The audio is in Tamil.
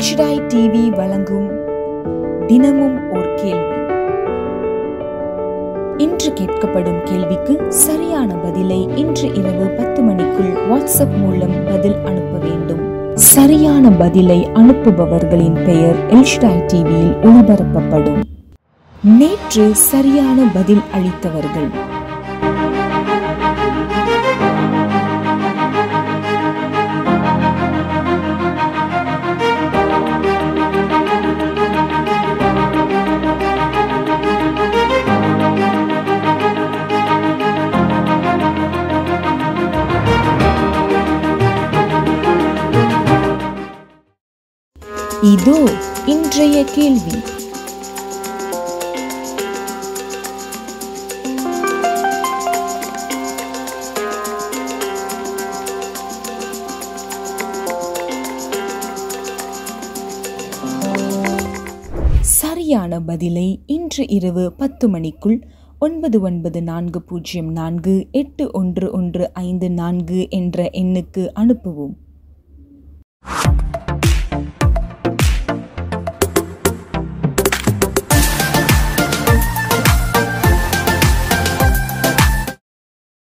எல்ஷிடாய் டிவி வழங்கும் தினமும் ஒரு கேள்வி இன்று கேட்கப்படும் கேள்விக்கு சரியான பதிலை இன்று இரவு பத்து மணிக்குள் வாட்ஸ்அப் மூலம் பதில் அனுப்ப வேண்டும் சரியான பதிலை அனுப்புபவர்களின் பெயர் எல்ஷிடாய் டிவியில் ஒளிபரப்பப்படும் நேற்று சரியான பதில் அளித்தவர்கள் இதோ இன்றைய கேள்வி சரியான பதிலை இன்று இரவு பத்து மணிக்குள் ஒன்பது ஒன்பது நான்கு பூஜ்ஜியம் நான்கு எட்டு ஒன்று ஒன்று ஐந்து நான்கு என்ற எண்ணுக்கு அனுப்பவும்